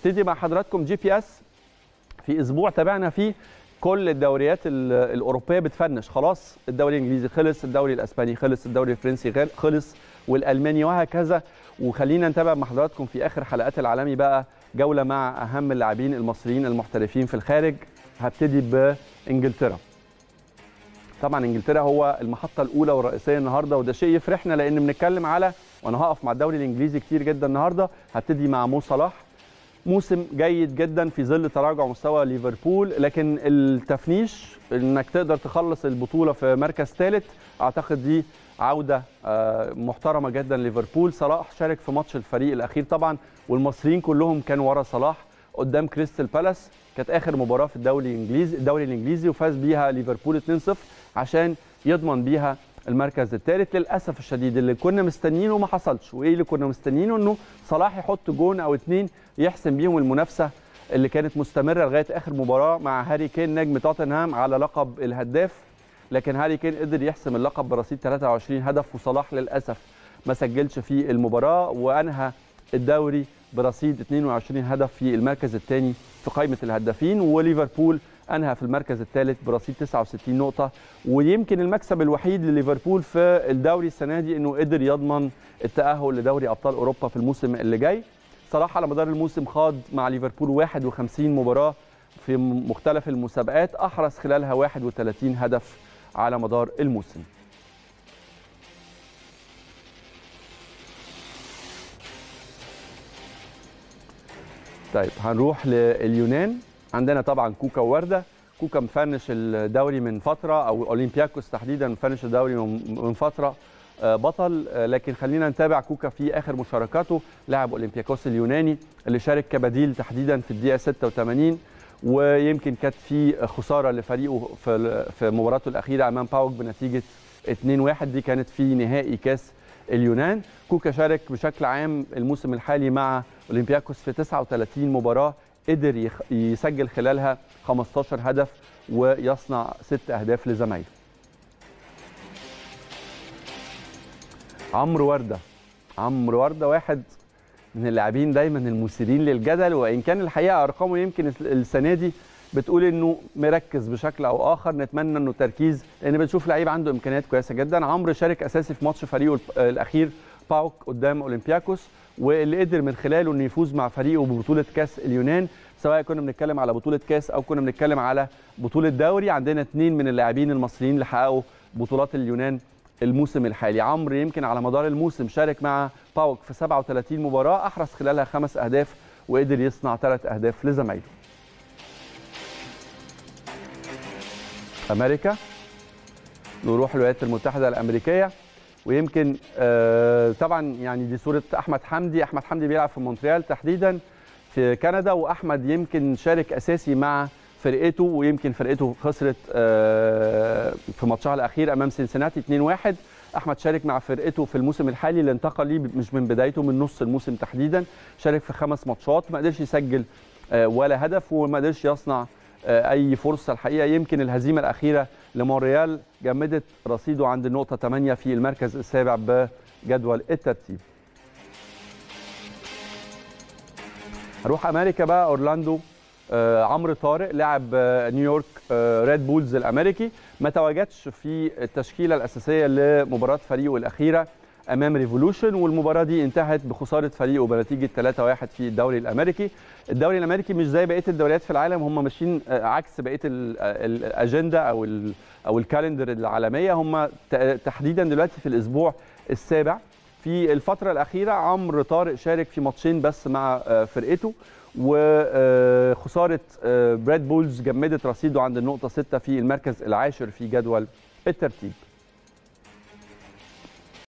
هبتدي مع حضراتكم جي بي اس في اسبوع تابعنا فيه كل الدوريات ال- الاوروبيه بتفنش خلاص الدوري الانجليزي خلص الدوري الاسباني خلص الدوري الفرنسي غل- خلص والالماني وهكذا وخلينا نتابع مع حضراتكم في اخر حلقات العالمي بقى جوله مع اهم اللاعبين المصريين المحترفين في الخارج هبتدي بانجلترا طبعا انجلترا هو المحطه الاولى والرئيسيه النهارده وده شيء يفرحنا لان بنتكلم على وانا هقف مع الدوري الانجليزي كتير جدا النهارده هبتدي مع مو صلاح موسم جيد جدا في ظل تراجع مستوى ليفربول لكن التفنيش انك تقدر تخلص البطوله في مركز ثالث اعتقد دي عوده آه، محترمه جدا ليفربول صلاح شارك في ماتش الفريق الاخير طبعا والمصريين كلهم كانوا ورا صلاح قدام كريستال بالاس كانت اخر مباراه في الدوري الانجليزي الدوري الانجليزي وفاز بيها ليفربول 2-0 عشان يضمن بيها المركز الثالث للاسف الشديد اللي كنا مستنيينه ما حصلش وايه اللي كنا مستنيينه انه صلاح يحط جون او اتنين يحسم بيهم المنافسه اللي كانت مستمره لغايه اخر مباراه مع هاري كين نجم توتنهام على لقب الهداف لكن هاري كين قدر يحسم اللقب برصيد 23 هدف وصلاح للاسف ما سجلش في المباراه وانهى الدوري برصيد 22 هدف في المركز الثاني في قائمه الهدافين وليفربول انهى في المركز الثالث برصيد 69 نقطه ويمكن المكسب الوحيد لليفربول في الدوري السنه دي انه قدر يضمن التاهل لدوري ابطال اوروبا في الموسم اللي جاي صراحه على مدار الموسم خاض مع ليفربول 51 مباراه في مختلف المسابقات احرز خلالها 31 هدف على مدار الموسم طيب هنروح لليونان عندنا طبعا كوكا ووردة كوكا مفنش الدوري من فترة أو أولمبياكوس تحديدا مفنش الدوري من من فترة آه، بطل آه، لكن خلينا نتابع كوكا في آخر مشاركاته لاعب أولمبياكوس اليوناني اللي شارك كبديل تحديدا في الدقيقة 86 ويمكن كانت في خسارة لفريقه في في مباراته الأخيرة أمام باوك بنتيجة 2-1 دي كانت في نهائي كاس اليونان كوكا شارك بشكل عام الموسم الحالي مع اولمبياكوس في 39 مباراه قدر يخ- يسجل خلالها 15 هدف ويصنع ست اهداف لزمايله عمرو ورده عمرو ورده واحد من اللاعبين دايما المثيرين للجدل وان كان الحقيقه ارقامه يمكن السنه دي بتقول انه مركز بشكل او اخر نتمنى انه تركيز لان بنشوف لعيب عنده امكانيات كويسه جدا عمرو شارك اساسي في ماتش فريقه الب- الاخير باوك قدام اولمبياكوس واللي قدر من خلاله انه يفوز مع فريقه ببطوله كاس اليونان سواء كنا بنتكلم على بطوله كاس او كنا بنتكلم على بطوله دوري عندنا اثنين من اللاعبين المصريين اللي حققوا بطولات اليونان الموسم الحالي عمرو يمكن على مدار الموسم شارك مع باوك في 37 مباراه احرز خلالها خمس اهداف وقدر يصنع ثلاث اهداف لزمايله امريكا نروح الولايات المتحده الامريكيه ويمكن آه، طبعا يعني دي صوره احمد حمدي احمد حمدي بيلعب في مونتريال تحديدا في كندا واحمد يمكن شارك اساسي مع فرقته ويمكن فرقته خسرت آه، في ماتشها الاخير امام سنسناتي 2-1 احمد شارك مع فرقته في الموسم الحالي اللي انتقل ليه مش من بدايته من نص الموسم تحديدا شارك في خمس ماتشات ما قدرش يسجل آه، ولا هدف وما قدرش يصنع آه، اي فرصه الحقيقه يمكن الهزيمه الاخيره لمونريال جمدت رصيده عند النقطه 8 في المركز السابع بجدول الترتيب هروح امريكا بقى اورلاندو آه عمرو طارق لاعب آه نيويورك آه ريد بولز الامريكي ما تواجدش في التشكيله الاساسيه لمباراه فريقه الاخيره امام ريفولوشن والمباراه دي انتهت بخساره فريقه بنتيجه 3-1 في الدوري الامريكي الدوري الامريكي مش زي بقيه الدوريات في العالم هم ماشيين آه، عكس بقيه ال- ال- الاجنده او ال او الكالندر العالميه هم ت- تحديدا دلوقتي في الاسبوع السابع في الفتره الاخيره عمرو طارق شارك في ماتشين بس مع آه، فرقته وخساره بريد بولز جمدت رصيده عند النقطه 6 في المركز العاشر في جدول الترتيب